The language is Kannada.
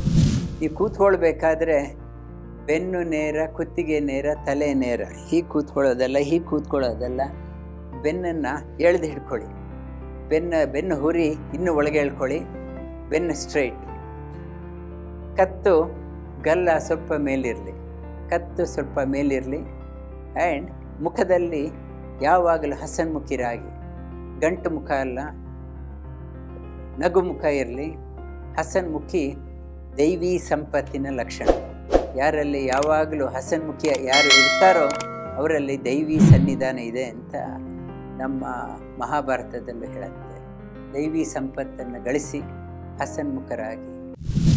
ಈ ಕೂತ್ಕೊಳ್ಬೇಕಾದ್ರೆ ಬೆನ್ನು ನೇರ ಕುತ್ತಿಗೆ ನೇರ ತಲೆ ನೇರ ಹೀಗೆ ಕೂತ್ಕೊಳ್ಳೋದಲ್ಲ ಹೀಗೆ ಕೂತ್ಕೊಳ್ಳೋದಲ್ಲ ಬೆನ್ನನ್ನು ಎಳೆದು ಹಿಡ್ಕೊಳ್ಳಿ ಬೆನ್ನ ಬೆನ್ನು ಹುರಿ ಇನ್ನು ಒಳಗೆ ಎಳ್ಕೊಳ್ಳಿ ಬೆನ್ನು ಸ್ಟ್ರೈಟ್ ಕತ್ತು ಗಲ್ಲ ಸ್ವಲ್ಪ ಮೇಲಿರಲಿ ಕತ್ತು ಸ್ವಲ್ಪ ಮೇಲಿರಲಿ ಆ್ಯಂಡ್ ಮುಖದಲ್ಲಿ ಯಾವಾಗಲೂ ಹಸನ್ಮುಖಿರಾಗಿ ಗಂಟು ಮುಖ ಅಲ್ಲ ನಗು ಮುಖ ಇರಲಿ ಹಸನ್ಮುಖಿ ದೈವಿ ಸಂಪತ್ತಿನ ಲಕ್ಷಣ ಯಾರಲ್ಲಿ ಯಾವಾಗಲೂ ಹಸನ್ಮುಖಿ ಯಾರು ಇರ್ತಾರೋ ಅವರಲ್ಲಿ ದೈವಿ ಸನ್ನಿಧಾನ ಇದೆ ಅಂತ ನಮ್ಮ ಮಹಾಭಾರತದಲ್ಲೂ ಹೇಳುತ್ತೆ ದೈವಿ ಸಂಪತ್ತನ್ನು ಗಳಿಸಿ ಹಸನ್ಮುಖರಾಗಿ